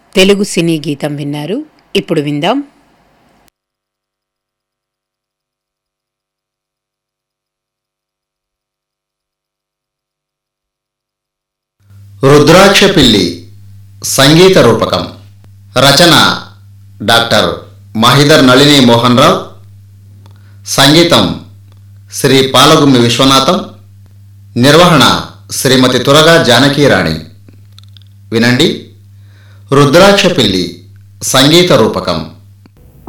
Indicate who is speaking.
Speaker 1: తెలుగు సినీ గీతం విన్నారు ఇప్పుడు విందాం
Speaker 2: రుద్రాక్ష పిల్లి సంగీత రూపకం రచన డాక్టర్ మహిదర్ నళిని మోహన్ రావు సంగీతం శ్రీ పాలగుమ్మి విశ్వనాథం నిర్వహణ శ్రీమతి తురగా జానకీరాణి వినండి రుద్రాక్ష పిల్లి సంగీత రూపకం